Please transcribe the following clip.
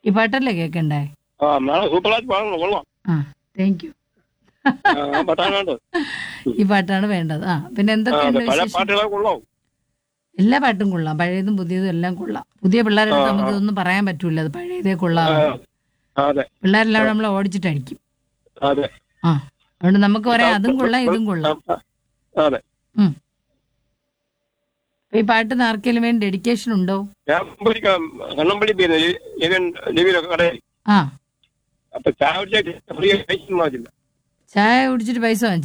ഈ പാട്ടല്ലേ കേൾക്കണ്ടേ ആ നാളെ സൂപ്പറായിട്ട് പാടണം കൊള്ളാം ആ താങ്ക് യു ആ, പട്ടാനുണ്ട് ഈ പാട്ടാണ് വേണ്ടത് ആ പിന്നെ ആ, എന്തൊക്കെയുണ്ട് അതെ, പല വിശേഷം പാട്ടുകളെ കൊള്ളാം എല്ലാ പാട്ടും കൊള്ളാം പഴയതും പുതിയതും എല്ലാം കൊള്ളാം പുതിയ പിള്ളേരുടെ അടുത്ത് ആ, നമുക്ക് ആ. ഇതൊന്നും പറയാൻ പറ്റൂല അത് പഴയതേ കൊള്ളാം ആ, അതെ പിള്ളേരെല്ലാം നമ്മൾ ഓടിച്ചിട്ടടിക്കും അതെ ആ അതുകൊണ്ട് നമുക്ക് പറയാം അതും കൊള്ളാം ഇതും കൊള്ളാം ആ, അതെ ഉം. അപ്പൊ ഈ പാട്ടിന് ആർക്കെങ്കിലും വേണ്ടി ഡെഡിക്കേഷൻ ഉണ്ടോ ഞാൻ വിളിക്കാം കണ്ണമ്പള്ളി പിന്നെ ഇവൻ ലിവിലൊക്കെ കടയിൽ ആ അപ്പൊ ചായ കുടിച്ചാൽ ഫ്രീ കഴിക്കുന്ന ചായ കുടിച്ചിട്ട് പൈസ വാങ്ങിച്ചു